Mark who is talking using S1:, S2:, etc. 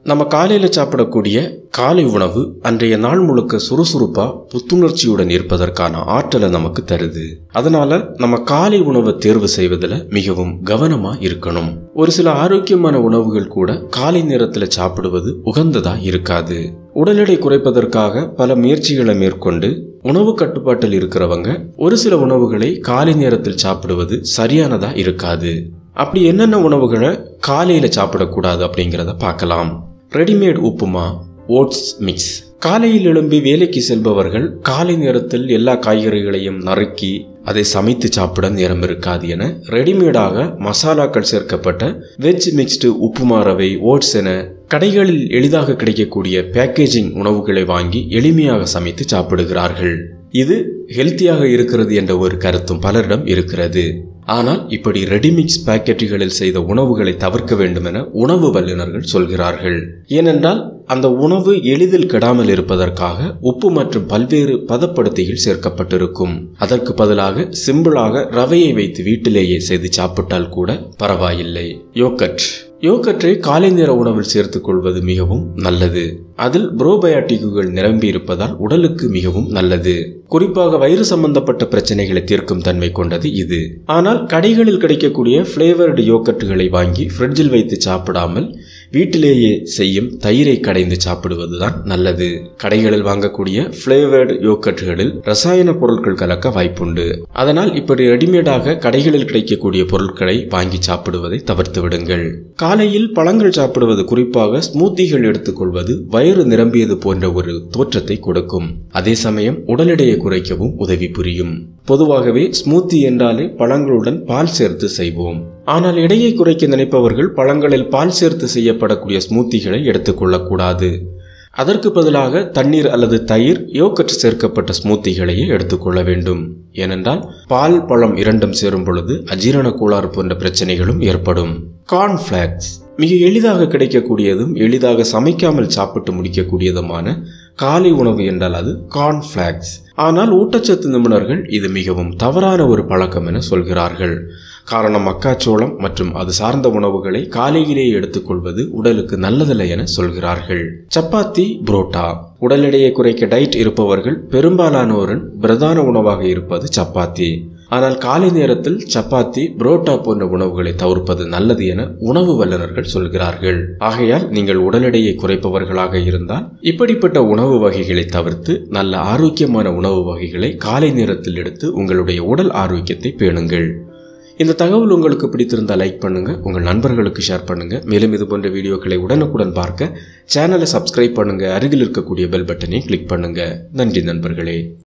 S1: நம்ம காலையில் சாப்பிடக்கூடிய காலை உணவு அன்றைய நாள் முழுக்க சுறுசுறுப்பா புத்துணர்ச்சியுடன் இருப்பதற்கான ஆற்றலை நமக்கு தருது அதனால நம்ம காலை உணவை தேர்வு செய்வதில் மிகவும் கவனமா இருக்கணும் ஒரு சில ஆரோக்கியமான உணவுகள் கூட காலை நேரத்தில் சாப்பிடுவது உகந்ததா இருக்காது உடல் எடை குறைப்பதற்காக பல முயற்சிகளை மேற்கொண்டு உணவு கட்டுப்பாட்டில் இருக்கிறவங்க ஒரு சில உணவுகளை காலை நேரத்தில் சாப்பிடுவது சரியானதா இருக்காது அப்படி என்னென்ன உணவுகளை காலையில சாப்பிடக்கூடாது அப்படிங்கிறத பார்க்கலாம் ரெடிமேட் உப்புமா ஓட்ஸ் மிக்ஸ் காலையில் எழும்பி வேலைக்கு செல்பவர்கள் காலை நேரத்தில் எல்லா காய்கறிகளையும் நறுக்கி அதை சமைத்து சாப்பிட நேரம் இருக்காது என ரெடிமேடாக மசாலாக்கள் சேர்க்கப்பட்ட வெஜ் மிக்ஸ்டு உப்புமா ரவை ஓட்ஸ் என கடைகளில் எளிதாக கிடைக்கக்கூடிய பேக்கேஜிங் உணவுகளை வாங்கி எளிமையாக சமைத்து சாப்பிடுகிறார்கள் இது ஹெல்த்தியாக இருக்கிறது என்ற ஒரு கருத்தும் பலரிடம் இருக்கிறது ஆனால் இப்படி ரெடிமிக்ஸ் பாக்கெட்டுகளில் செய்த உணவுகளை தவிர்க்க வேண்டும் என உணவு வல்லுநர்கள் சொல்கிறார்கள் ஏனென்றால் அந்த உணவு எளிதில் கெடாமல் இருப்பதற்காக உப்பு மற்றும் பல்வேறு பதப்படுத்திகள் சேர்க்கப்பட்டிருக்கும் அதற்கு பதிலாக சிம்பிளாக ரவையை வைத்து வீட்டிலேயே செய்து சாப்பிட்டால் கூட பரவாயில்லை யோகட் யோகற்றை காலை நேர உணவில் சேர்த்துக் கொள்வது மிகவும் நல்லது அதில் புரோபயாட்டிக்குகள் நிரம்பி இருப்பதால் உடலுக்கு மிகவும் நல்லது குறிப்பாக வயிறு சம்பந்தப்பட்ட பிரச்சனைகளை தீர்க்கும் தன்மை கொண்டது இது ஆனால் கடைகளில் கிடைக்கக்கூடிய பிளேவர்டு யோகட்டுகளை வாங்கி ஃப்ரிட்ஜில் வைத்து சாப்பிடாமல் வீட்டிலேயே செய்யும் தயிரை கடைந்து சாப்பிடுவதுதான் நல்லது கடைகளில் வாங்கக்கூடிய பிளேவர்டு யோகட்டுகளில் ரசாயன பொருட்கள் கலக்க வாய்ப்புண்டு அதனால் இப்படி ரெடிமேடாக கடைகளில் கிடைக்கக்கூடிய பொருட்களை வாங்கி சாப்பிடுவதை தவிர்த்து விடுங்கள் காலையில் பழங்கள் சாப்பிடுவது குறிப்பாக ஸ்மூத்திகள் எடுத்துக்கொள்வது வயிறு நிரம்பியது போன்ற ஒரு தோற்றத்தை கொடுக்கும் அதே சமயம் உடல் எடையை குறைக்கவும் உதவி புரியும் பொதுவாகவே ஸ்மூத்தி என்றாலே பழங்களுடன் பால் சேர்த்து செய்வோம் ஆனால் எடையை குறைக்க நினைப்பவர்கள் பழங்களில் பால் சேர்த்து செய்யப்படக்கூடிய ஸ்மூத்திகளை எடுத்துக்கொள்ளக்கூடாது அதற்கு பதிலாக தண்ணீர் அல்லது தயிர் யோகட் சேர்க்கப்பட்ட ஸ்மூத்திகளையே எடுத்துக்கொள்ள வேண்டும் ஏனென்றால் பால் பழம் இரண்டும் சேரும் பொழுது அஜீரண கோளாறு போன்ற பிரச்சனைகளும் ஏற்படும் கார்ன்ஃபிளாக்ஸ் மிக எளிதாக கிடைக்கக்கூடியதும் எளிதாக சமைக்காமல் சாப்பிட்டு முடிக்கக்கூடியதுமான காலை உணவு என்றால் அது கார்ன்ஃபிளாக்ஸ் ஆனால் ஊட்டச்சத்து நிபுணர்கள் இது மிகவும் தவறான ஒரு பழக்கம் என சொல்கிறார்கள் காரணம் மக்காச்சோளம் மற்றும் அது சார்ந்த உணவுகளை காலையிலேயே எடுத்துக்கொள்வது உடலுக்கு நல்லதில்லை என சொல்கிறார்கள் சப்பாத்தி புரோட்டா உடல் எடையை குறைக்க டயட் இருப்பவர்கள் பெரும்பாலானோரின் பிரதான உணவாக இருப்பது சப்பாத்தி ஆனால் காலை நேரத்தில் சப்பாத்தி புரோட்டா போன்ற உணவுகளை தவிர்ப்பது நல்லது என உணவு வல்லுநர்கள் சொல்கிறார்கள் ஆகையால் நீங்கள் உடல் எடையை குறைப்பவர்களாக இருந்தால் இப்படிப்பட்ட உணவு வகைகளை தவிர்த்து நல்ல ஆரோக்கியமான உணவு வகைகளை காலை நேரத்தில் எடுத்து உங்களுடைய உடல் ஆரோக்கியத்தை பேணுங்கள் இந்த தகவல் உங்களுக்கு பிடித்திருந்தால் லைக் பண்ணுங்க உங்கள் நண்பர்களுக்கு ஷேர் பண்ணுங்க மேலும் இது போன்ற வீடியோக்களை உடனுக்குடன் பார்க்க சேனலை சப்ஸ்கிரைப் பண்ணுங்க அருகில் இருக்கக்கூடிய பெல் பட்டனை கிளிக் பண்ணுங்க நன்றி நண்பர்களே